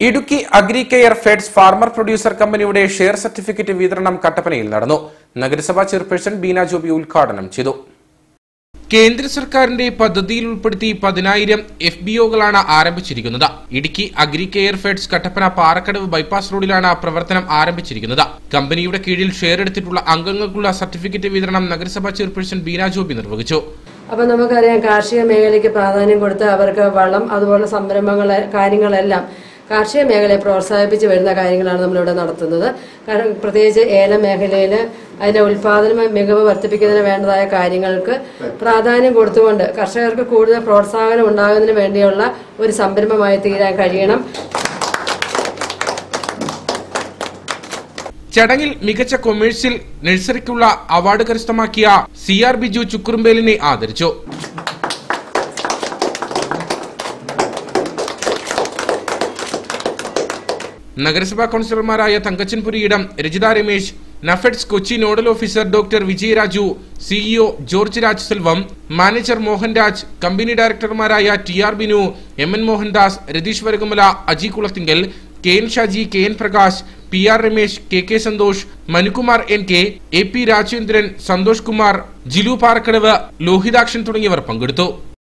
Idukki agri care feds farmer producer കമ്പനിയുടെ share certificate വിതരണം കട്ടപ്പനയിൽ നടന്നു നഗരസഭാ ചെയർപേഴ്സൺ ബീന ജോബി ഉദ്ഘാടനം ചെയ്തു കേന്ദ്ര സർക്കാരിന്റെ പദ്ധതിയിൽ ഉൾപ്പെടുത്തി പതിനായിരം എഫ് ബി ഒകളാണ് ആരംഭിച്ചിരിക്കുന്നത് Idukki agri care feds Kattappana Parakkadavu bypass റോഡിലാണ് പ്രവർത്തനം ആരംഭിച്ചിരിക്കുന്നത് കമ്പനിയുടെ കീഴിൽ ഷെയർ എടുത്തിട്ടുള്ള അംഗങ്ങൾക്കുള്ള സർട്ടിഫിക്കറ്റ് വിതരണം നഗരസഭാ ചെയർപേഴ്സൺ ബീന ജോബി നിർവഹിച്ചു അപ്പം നമുക്കറിയാം കാർഷിക മേഖലയ്ക്ക് പ്രാധാന്യം കൊടുത്ത് അവർക്ക് വളം അതുപോലെ സംരംഭങ്ങൾ കാര്യങ്ങളെല്ലാം കാർഷിക മേഖലയെ പ്രോത്സാഹിപ്പിച്ച് വരുന്ന കാര്യങ്ങളാണ് നമ്മളിവിടെ നടത്തുന്നത് കാരണം പ്രത്യേകിച്ച് ഏല മേഖലയിൽ അതിൻ്റെ ഉൽപാദന മികവ് വർദ്ധിപ്പിക്കുന്നതിന് വേണ്ടതായ കാര്യങ്ങൾക്ക് പ്രാധാന്യം കൊടുത്തുകൊണ്ട് കർഷകർക്ക് കൂടുതൽ പ്രോത്സാഹനം ഉണ്ടാകുന്നതിന് വേണ്ടിയുള്ള ഒരു സംരംഭമായി തീരാൻ കഴിയണം ചടങ്ങിൽ മികച്ച കൊമേഴ്സ്യൽ നഴ്സറിക്കുള്ള അവാർഡ് കരസ്ഥമാക്കിയ സി ആർ ബിജു ചുക്കുറുമ്പേലിനെ ആദരിച്ചു നഗരസഭാ കൗൺസിലർമാരായ തങ്കച്ചൻ പുരിയിടം രജിത രമേശ് നഫെഡ്സ് Kochi nodal officer doctor Vijayaraju CEO George Raj Selvam manager Mohanraj company ഡയറക്ടർമാരായ T R Binu M N Mohandas Ratheesh Varakumala Aji Kulathinkal K N Shaji K N Prakash P R Ramesh K K Santhosh Manukumar N K A P Rajendran Santhosh Kumar Jilu Parakkadavu Lohithakshan തുടങ്ങിയവർ പങ്കെടുത്തു